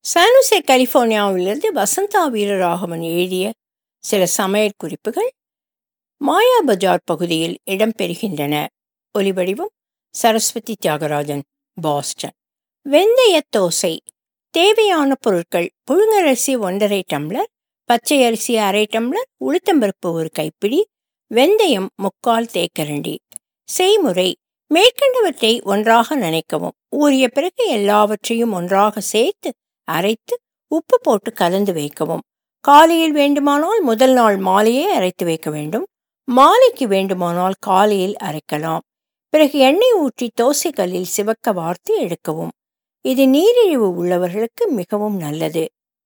San Jose கலிஃபோர்னியாவிலிருந்து Vasantha Veeraraghavan எழுதிய சில சமையல் குறிப்புகள் மாயா பஜார் பகுதியில் இடம்பெறுகின்றன ஒலிவடிவம் சரஸ்வதி தியாகராஜன் பாஸ்டன் வெந்தய தோசை தேவையான பொருட்கள் புழுங்கலரிசி ஒன்றரை டம்ளர் பச்சை அரிசி அரை டம்ளர் உளுத்தம்பருப்பு ஒரு கைப்பிடி வெந்தயம் முக்கால் தேக்கரண்டி செய்முறை மேற்கண்டவற்றை ஒன்றாக நனைக்கவும் ஊறிய பிறகு எல்லாவற்றையும் ஒன்றாக சேர்த்து அரைத்து உப்பு போட்டு கலந்து வைக்கவும் காலையில் வேண்டுமானால் முதல் நாள் மாலையே அரைத்து வைக்க வேண்டும் மாலைக்கு வேண்டுமானால் காலையில் அரைக்கலாம் பிறகு எண்ணெய் ஊற்றி தோசைக்கல்லில் சிவக்க வார்த்து எடுக்கவும் இது நீரிழிவு உள்ளவர்களுக்கு மிகவும் நல்லது